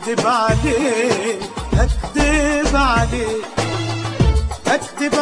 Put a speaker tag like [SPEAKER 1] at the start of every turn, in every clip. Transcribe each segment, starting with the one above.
[SPEAKER 1] اكدب عليك اكدب عليك اكدب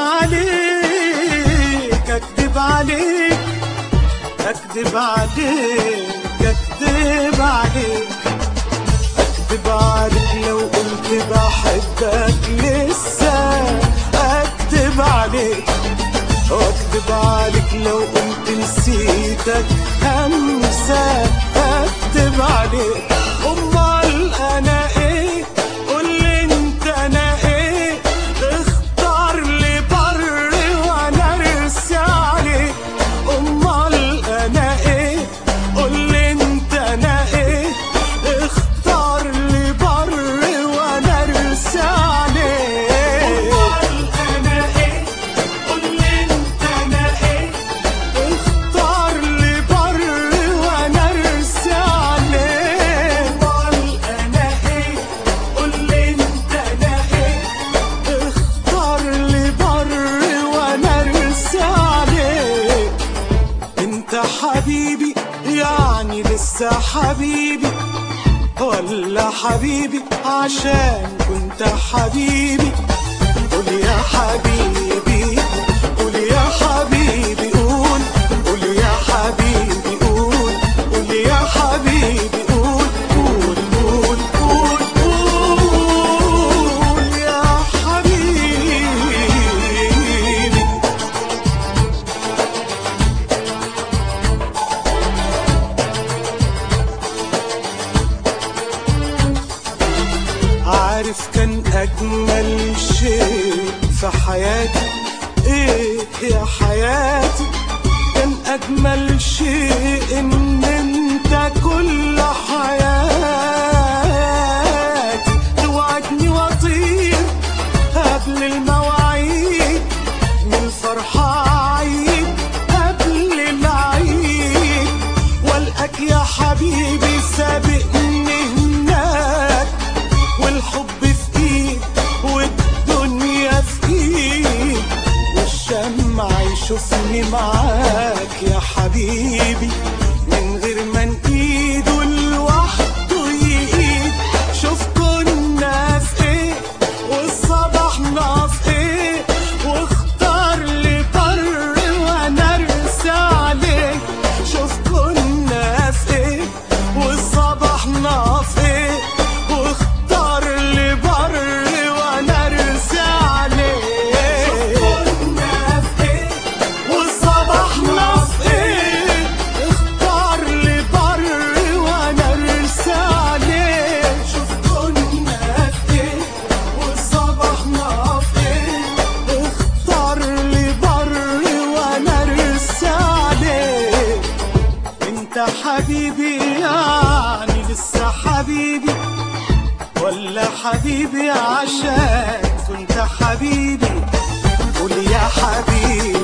[SPEAKER 1] عليك اكدب عليك اكدب عليك اكدب عليك اكدب عليك لو قلت بحبك لسه اكدب عليك واكدب عليك لو قلت نسيتك همسة اكدب عليك امال انا ايه قولي انت انا ايه اختار لي بر وانا ارسي عليك امال انا ايه قولي انت انا ايه اختار لي بر وانا ارسي عليك امال انا ايه قولي انت انا ايه اختار لي بر وانا ارسي عليك امال انا ايه قولي انت انا ايه اختار لي بر وانا ارسي عليك انت حبيبي يعني لسه حبيبي ولا حبيبي عشان كنت حبيبي قول يا حبيبي قول يا حبيبي قول قول يا حبيبي قول قول يا حبيبي قول قول قول قول قول يا حبيبي عارف كان أجمل شيء في حياتي إيه يا حياتي كان أجمل شيء إن أنت كل حياتي توعدني وأطير قبل المواعيد من الفرحة عيد قبل العيد والقاك يا حبيبي سابقني هناك والحب في ايد والدنيا في ايد والشمع يشوفني معاك يا حبيبي من غير ما نقيده لوحده يقيد شوف كنا في ايه وصبحنا في ايه واختار لي بر وانا ارسى عليك شوف كنا في ايه وصبحنا في ايه واختار لي بر وانا ارسى عليك كنا في ايه وصبحنا في ايه اختار لي بر وانا ارسى عليك شوف كنا في ايه وصبحنا في ايه اختار لي بر وانا ارسى عليك انت حبيبي يعني لسه حبيبي ولا حبيبي عشان كنت حبيبي قول يا حبيبي